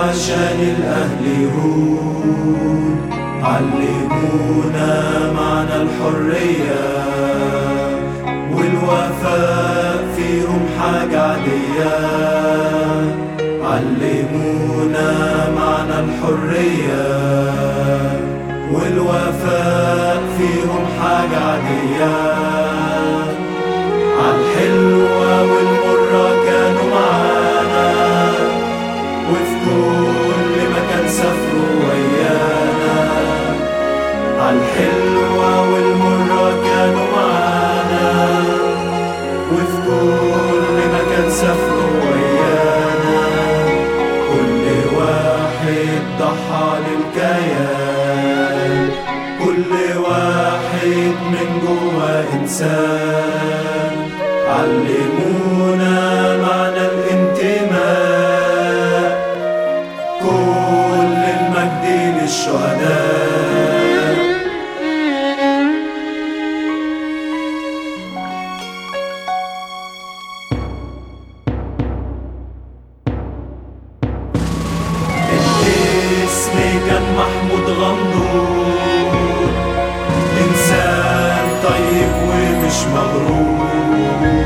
عشان الأهل يهون علمونا معنى الحرية والوفاء فيهم حاجة عادية علمونا معنى الحرية والوفاء فيهم حاجة عادية عالحلوة والمرة كانوا معانا وفي كل مكان سافروا ويانا عالحلوة والمرة كانوا معانا وفي كل مكان سافروا ويانا كل واحد ضحى للكيان كل واحد من جوا إنسان علمونا معنى الانتماء كل المجد للشهداء الاسم كان محمود غندور إنسان طيب ومش مغرور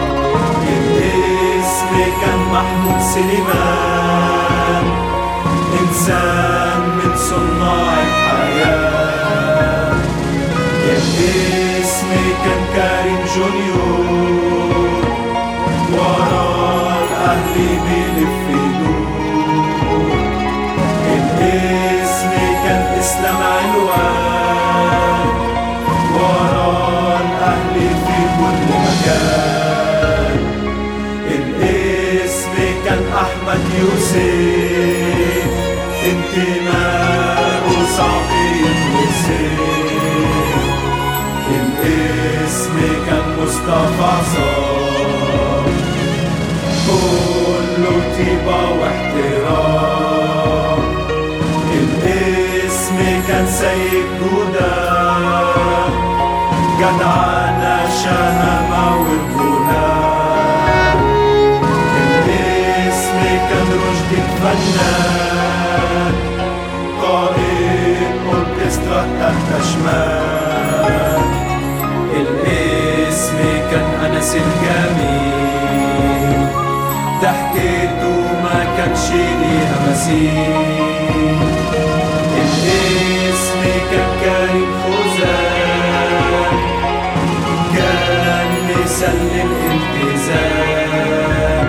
الاسم كان محمود سليمان إنسان من صناع الحياة الاسم كان كريم جونيور ورا الأهل بيلف يدور الاسم كان اسلام علوان ورا الاهل في كل مكان الاسم كان احمد يوسف انتماء صعب يتوصف الاسم كان مصطفى صار كله طيبة واحترام الاسم كان سيد جودة جدعانة شهامة ورجولة الاسم كان رشدي الفنان قائد أوركسترا تحت شمال الاسم كان أنس الجميل ضحكته ما كانش ليها مثيل الاسم كان كريم خوزان كان مثال للالتزام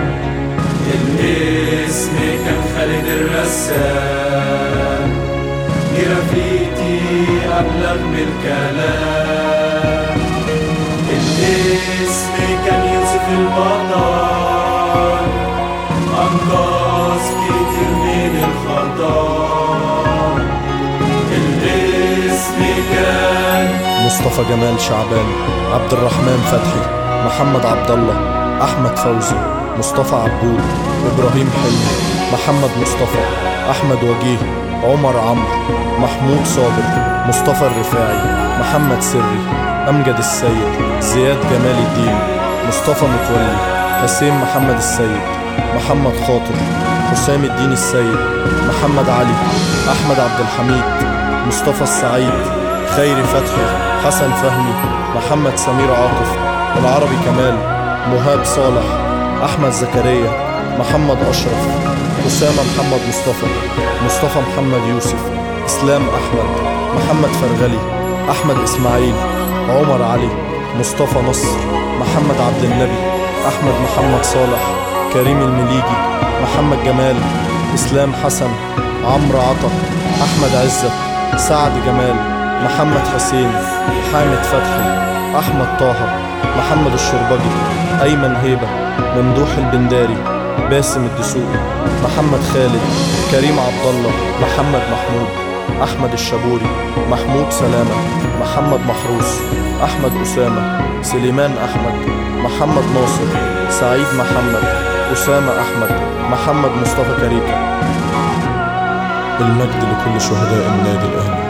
الاسم كان خالد الرسام جرافيتي أبلغ من الكلام الاسم كان يوسف البطل أنقذ كتير من الخطر الاسم كان مصطفى جمال شعبان عبد الرحمن فتحي محمد عبد الله احمد فوزي مصطفى عبود ابراهيم حلمي محمد مصطفى احمد وجيه عمر عمرو محمود صابر مصطفى الرفاعي محمد سري امجد السيد زياد جمال الدين مصطفى متولي حسين محمد السيد محمد خاطر حسام الدين السيد محمد علي احمد عبد الحميد مصطفى السعيد خيري فتحي حسن فهمي محمد سمير عاطف العربي كمال مهاب صالح أحمد زكريا محمد أشرف أسامة محمد مصطفى مصطفى محمد يوسف إسلام أحمد محمد فرغلي أحمد إسماعيل عمر علي مصطفى نصر محمد عبد النبي أحمد محمد صالح كريم المليجي محمد جمال إسلام حسن عمرو عطا أحمد عزت سعد جمال محمد حسين حامد فتحي أحمد طه محمد الشربجي أيمن هيبة ممدوح البنداري باسم الدسوقي محمد خالد كريم عبد الله محمد محمود أحمد الشابوري محمود سلامة محمد محروس أحمد أسامة سليمان أحمد محمد ناصر سعيد محمد أسامة أحمد محمد مصطفى كريكة المجد لكل شهداء النادي الأهلي